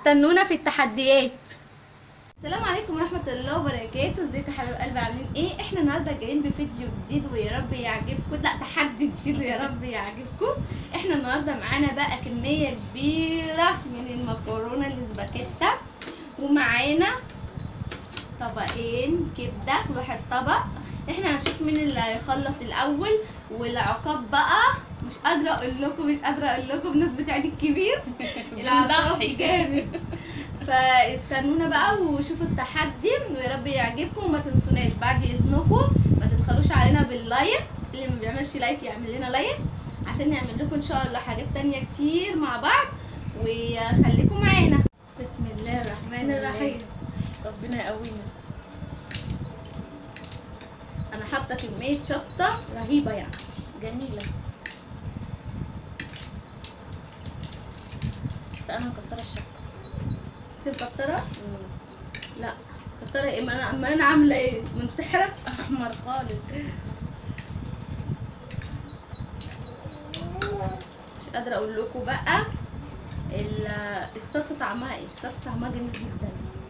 استنونا في التحديات السلام عليكم ورحمة الله وبركاته ازيكم يا حبايب قلبي عاملين ايه احنا النهارده جايين بفيديو جديد ويا رب يعجبكم لا تحدي جديد ويا رب يعجبكم احنا النهارده معانا بقى كمية كبيرة من المكرونة الاسباجيتا ومعانا طبقين كبدة كل واحد طبق احنا هنشوف مين اللي هيخلص الاول والعقاب بقى مش قادرة اقول لكم مش قادرة اقول لكم بمناسبة عيد الكبير العقاب بنضحي. جامد فاستنونا بقى وشوفوا التحدي ويا رب يعجبكم وما تنسوناش بعد اذنكم ما تبخلوش علينا باللايك اللي ما بيعملش لايك يعمل لنا لايك عشان نعمل لكم ان شاء الله حاجات تانية كتير مع بعض وخليكم معانا بسم الله الرحمن الرحيم ربنا يقوينا انا حاطه كميه شطه رهيبه يعني جميلة بس انا مكترة الشطة انت مكتره لا مكتره ايه ما انا امال انا عامله ايه منتحره احمر خالص مش قادره اقول لكم بقى ال- الصلصه طعمها ايه الصلصه طعمها جميل جدا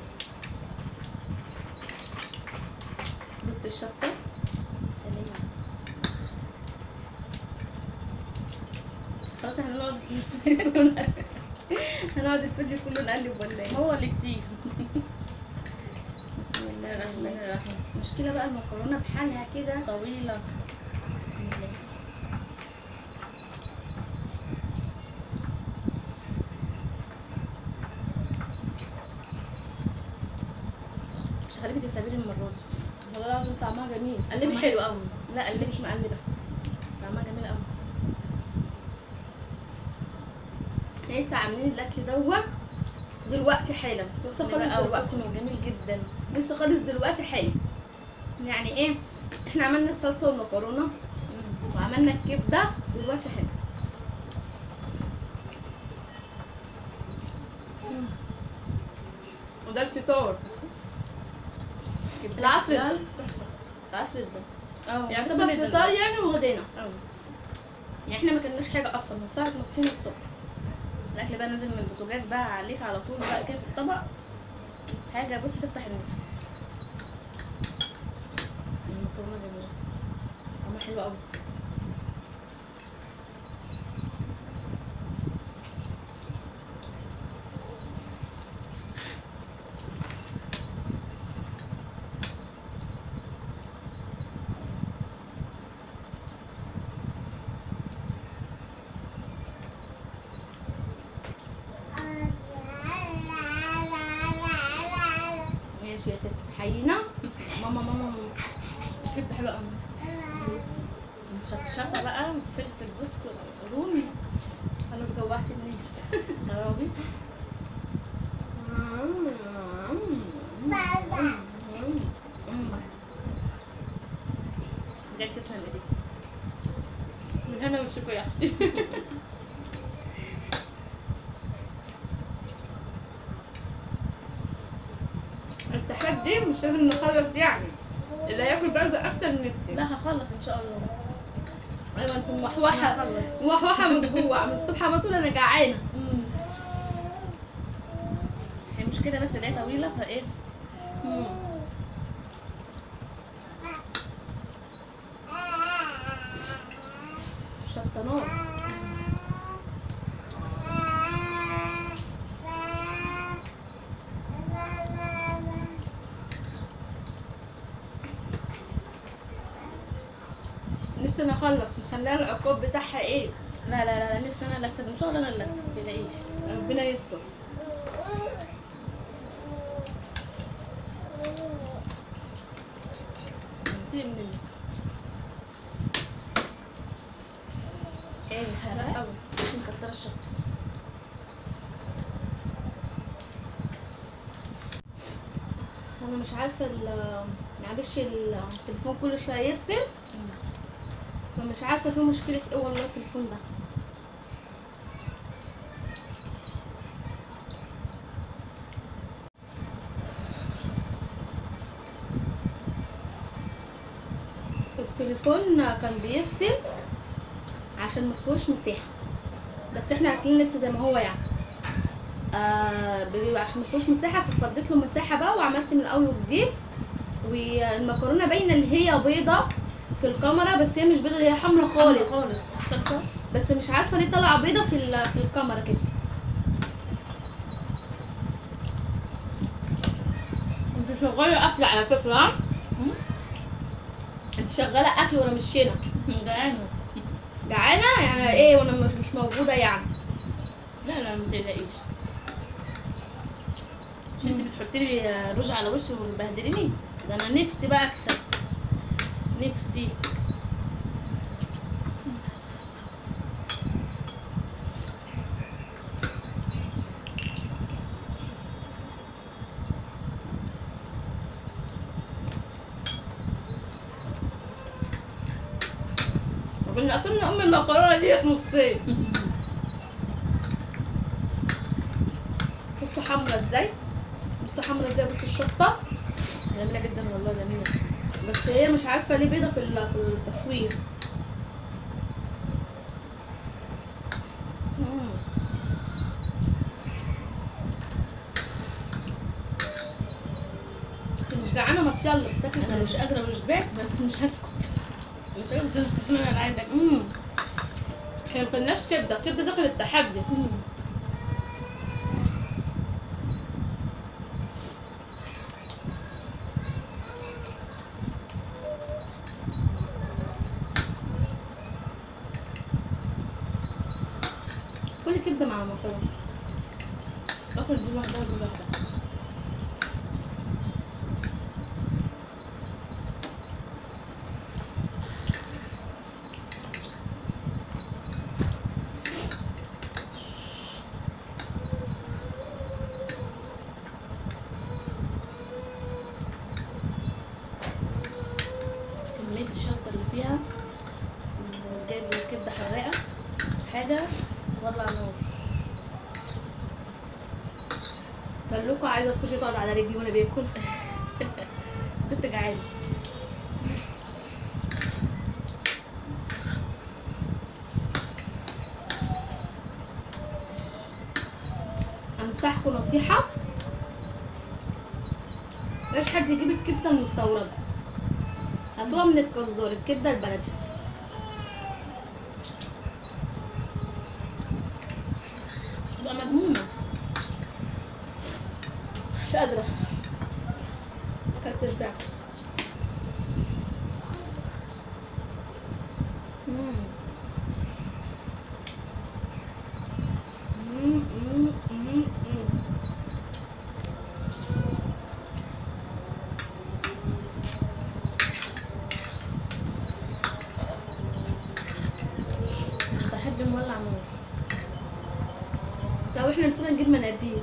بص الشطه سلام خلاص احنا هنقعد الفيديو كله هنقعد الفيديو كله نقلب ولا ايه هو اللي كتير بسم الله الرحمن الرحيم مشكله بقى المكرونه بحالها كده طويلة بسم الله مش هخليكي تكسبي لي المرة دي والله العظيم طعمها جميل قلبي طعمها حلو حلو قوي لا قلبي مش مقلبه طعمها جميل قوي احنا لسه عاملين الاكل دوت دلوقتي حالا لسه خالص دلوقتي صوصه جميل جدا لسه خالص دلوقتي حالا يعني ايه احنا عملنا الصلصه والمكرونه وعملنا الكبده دلوقتي حالا وده الفطار العصر ده تحفة العصر ده اه يعتبر فطار يعني وغدينا اه يعني احنا ما كلناش حاجه اصلا من ساعه ما صحينا الصبح الاكل بقى نازل من البوتاجاز بقى عليك على طول بقى كده في الطبق حاجه بصي تفتح النفس المكرونه جميله طعمها حلو قوي ماشي يا ستي تحيينا ماما ماما ماما الكبده حلوه قوي مشطشطه بقى فلفل بص قرون خلاص جوعت الناس خرابي بجد تسلم ايديك من هنا والشفا يا اختي التحدي مش لازم نخلص يعني اللي هياكل برضه اكتر من التاني لا هخلص ان شاء الله ايوه انت موحوحه هخلص. موحوحه من جوه من الصبح على طول انا جعانه هي مش كده بس اللي هي طويله فايه شطنات نفسي اخلص نخليها العقاب بتاعها ايه لا لا لا لا، نفسي انا اللي اكسب ان شاء الله انا اللي اكسب متقلقيش ربنا يستر انتي من ال... ايه حرق حرق؟ قوي انتي مكتره الشطه انا مش عارفه ال- معلش التليفون كل شويه يفصل فمش عارفه في مشكله ايه والله التليفون ده التليفون كان بيفصل عشان ما فيهوش مساحه بس احنا اكلين لسه زي ما هو يعني آه بيبقى عشان ما فيهوش مساحه ففضيت له مساحه بقى وعملت من اول وجديد والمكرونه باينه اللي هي بيضه في الكاميرا بس هي مش بيضه هي حمرا خالص خالص الصلصه بس مش عارفه ليه طالعه بيضه في ال- في الكاميرا كده انت شغاله اكل على فكره ها انت شغاله اكل وانا مش هنا جعانه جعانه يعني ايه وانا مش مش موجوده يعني لا لا ما تقلقيش مش انت بتحطي لي رز على وشي وتبهدليني ده انا نفسي بقى اكسب نفسي ربنا قسمنا ام المكرونه ديت نصين بصوا حمرا ازاي بصوا حمرا ازاي بصوا الشطه جميله جدا والله جميله بس هي مش عارفه ليه بيضه في ال- في التصوير مم. انت مش جعانه ما تيلا بتاكل انا مش قادره مش بعت بس مش هسكت مش قادره عشان انا عايزه اكسب امم احنا ما كناش كبده الكبده داخل التحدي مم. كل كبده مع مكرونه اكل دي لوحدها ودي لوحدها كمية الشطة اللي فيها جايب كبدة حراقة حاجة ولع نار سلوكه عايزه تخش تقعد على رجلي وانا باكل كنت جعانة انصحكم نصيحه مش حد يجيب الكبده المستورده هاتوها من الجزار الكبده البلدي بقى مهمومة مش قادره اكلت شبعت مم. مم، مم، مم، مم. تحدي مولع نار لو احنا نسينا نجيب مناديل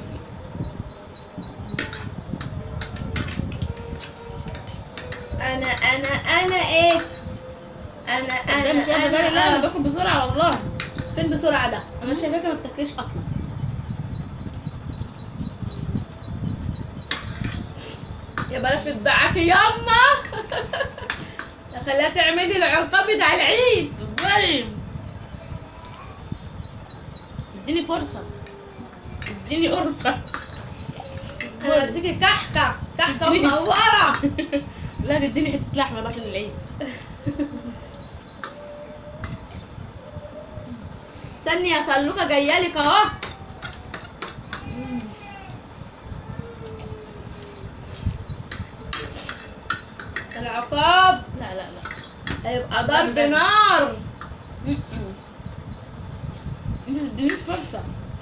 انا انا انا ايه انا ده انا مش واخدة بالي لا انا انا باكل بسرعة والله فين بسرعه ده انا شايفاك ما بتاكليش اصلا يا بارك الدعاكي ياما خليها تعملي العقاب بتاع العيد اصبري اديني فرصة اديني قرصة انا بديكي كحكه كحكه اديني- منوره لا تديني حتة لحمة بقى في العيد استني يا سلوكه جايالك اهو العقاب لا لا لا هيبقى ضرب بجد. نار م-م. انت تدينيش فرصة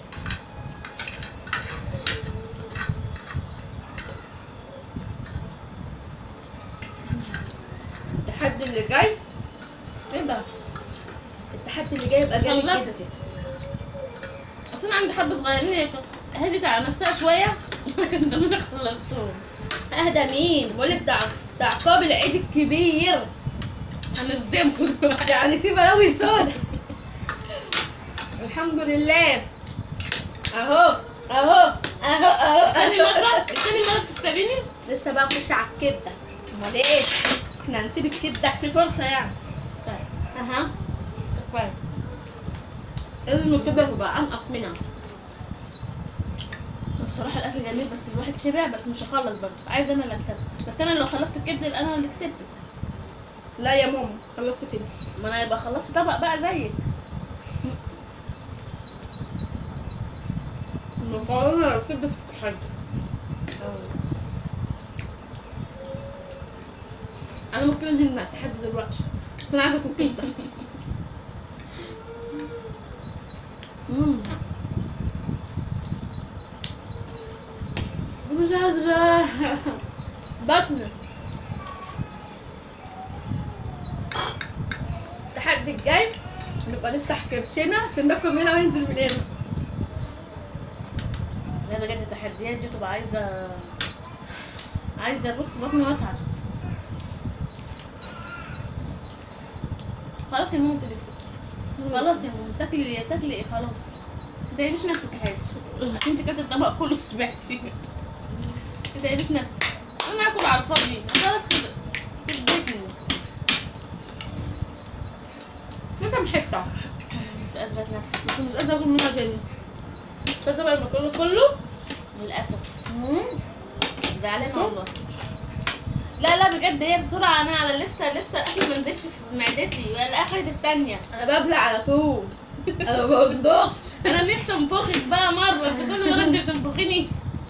التحدي اللي جاي ايه ده؟ التحدي اللي جاي يبقى جامد خلصت جدا اصل انا عندي حبة صغيرين هدت على نفسها شوية كان زمان خلصتهم اهدى مين بقولك ده ده عقاب العيد الكبير هنصدمكم دلوقتي يعني في بلاوي سودا الحمد لله اهو اهو اهو اهو تاني اهو مرة تاني مرة بتكسبيني لسه بقى نخش على الكبده امال ايه احنا هنسيب الكبده في فرصة يعني طيب اها كويس لازم الكبده تبقى انقص منها الصراحه الاكل جميل بس الواحد شبع بس مش هخلص برضه عايز انا اللي اكسب بس انا لو خلصت الكبده يبقى انا اللي كسبت لا يا ماما خلصت فين ما انا يبقى خلصت طبق بقى زيك المقارنة كبدة في التحدي انا ممكن انزل مع التحدي دلوقتي بس انا عايزه اكل كبده امم مش قادره بطني التحدي الجاي نبقى نفتح كرشنا عشان ناكل منها وننزل من هنا لا بجد التحديات دي تبقى عايزه عايزه بص بطني واسعه خلاص يا ماما انت اللي كسبتي خلاص يا ماما تاكلي يا تاكلي ايه خلاص ما تعيبيش نفسك يا حياتي انت كانت الطبق كله شبعتي ما تعيبيش نفسك انا اكل على الفاضي خلاص كده كسبتني في كام حته مش قادره اتنفس بس مش قادره اكل منها تاني مش قادره بقى المكرونه كله للاسف مم. زعلانه صح؟ والله لا لا بجد هي بسرعه انا على لسه لسه الاكل ما نزلش في معدتي ولا اخرت التانية انا ببلع على طول انا ما بندخش انا نفسي انفخك بقى مره انت كل مره انت بتنفخيني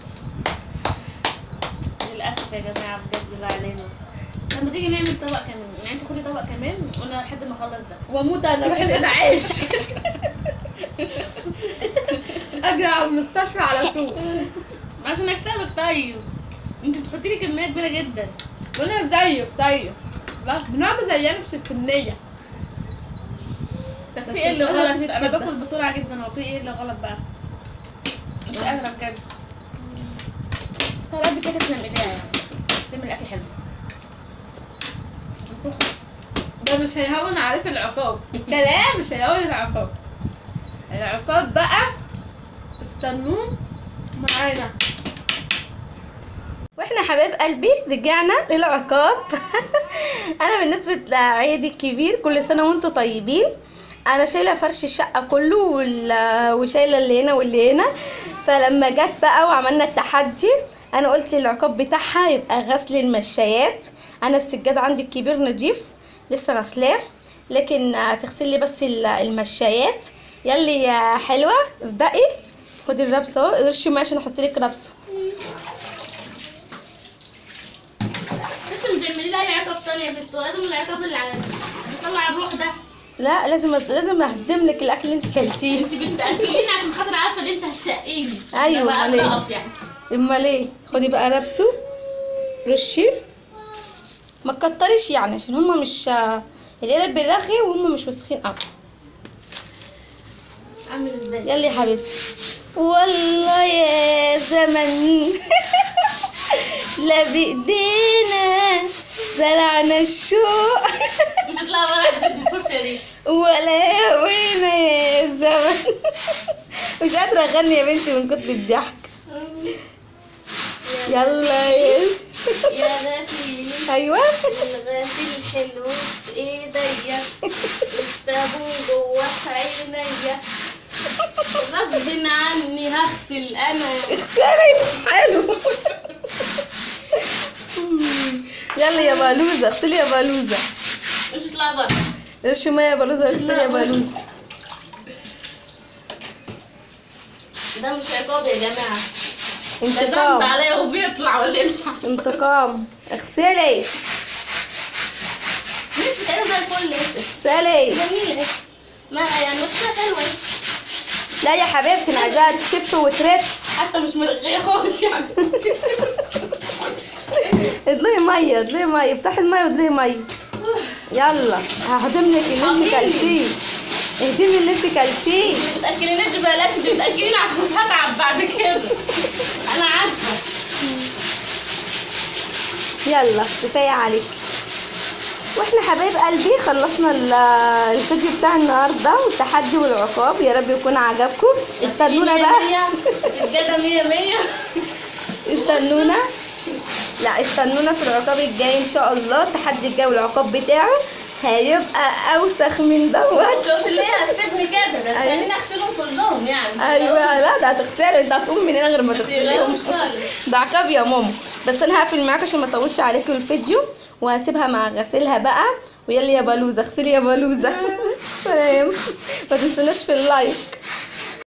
للاسف يا جماعه بجد زعلانه لما تيجي نعمل طبق كمان يعني انت خدي طبق كمان وانا لحد ما اخلص ده واموت انا اروح الانعاش اجري على المستشفى على طول عشان اكسبك طيب انت بتحطي لي كميه كبيره جدا وانا زيك طيب لا بنقعد زي نفس الكميه طب بس في ايه مش اللي قادرة غلط أسيب انا الكبدة. باكل بسرعه جدا هو في ايه اللي غلط بقى مش قادره بجد طب قد كده تسلم ايديها يعني تعمل اكل حلو ده مش هيهون عليك العقاب الكلام مش هيهون العقاب العقاب بقى استنوه معانا واحنا حبايب قلبي رجعنا للعقاب انا بالنسبه لعيدي الكبير كل سنه وانتم طيبين انا شايله فرش الشقه كله وال- وشايله اللي هنا واللي هنا فلما جت بقى وعملنا التحدي انا قلت العقاب بتاعها يبقى غسل المشايات انا السجاد عندي الكبير نضيف لسه غسلاه لكن هتغسل لي بس ال- المشايات يلي يا حلوه ابدأي خدي الربس اهو قرشي معايا عشان احط لك ربسه لسه بتعملي لي اي عقاب تانية يا بنت لازم العقاب اللي على بيطلع الروح ده لا لازم لازم اهدم لك الاكل اللي انت كلتيه انت بتاكليني عشان خاطر عارفه ان انت هتشقيني أيوة، أنا بقى أمال إيه؟ اقف يعني امال ايه خدي بقى ربسه رشي ما تكتريش يعني عشان هما مش القلب بيرغي وهم مش وسخين قوي اعمل ازاي يلا يا حبيبتي والله يا زمن لا بايدينا زرعنا الشوق مش هتطلع ولا تجيب الفرشه دي ولا وين يا زمن مش قادرة اغني يا بنتي من كتر الضحك يلا يا يا غسيل ايوه الغسيل حلو في ايديا الصابون جوه في عينيا غصب عني هغسل انا اغسلي حلو يلا يا بالوزة اغسلي يا بالوزة مش هطلع بره رشي مية يا بالوزة اغسلي يا بالوزة ده مش عقاب يا جماعه ده ذنب انتقام عليا وبيطلع ولا إيه؟ مش عارفه انتقام اغسلي مش بتعمل زي الفل اغسلي جميله ما يعني وحشه حلوه لا يا حبيبتي انا عايزاها تشف وترف حتى مش مرغيه خالص يعني ادلي ميه ادلي ميه افتحي الميه وادلي ميه يلا ههضم لك اللي انت حاضرني. كلتيه اهدمي اللي انت كلتيه اللي بتاكليني انت بلاش انت بتاكليني عشان هتعب بعد كده انا عارفه يلا كفايه عليك واحنا حبايب قلبي خلصنا ال- الفيديو بتاع النهارده والتحدي والعقاب يا رب يكون عجبكم استنونا بقى الجدة مية مية استنونا لا استنونا في العقاب الجاي ان شاء الله التحدي الجاي والعقاب بتاعه هيبقى اوسخ من دوت مش اللي هي هتسيبني كده ده أيوة. خليني اغسلهم كلهم يعني ايوه لا ده هتغسلي انت هتقوم من هنا غير ما تغسليهم متغيروش خالص ده عقاب يا ماما بس انا هقفل معاك عشان ما اطولش عليكم الفيديو وهسيبها مع غسيلها بقى ويلا يا بلوزه اغسلي يا بلوزه سلام ما تنسوناش في اللايك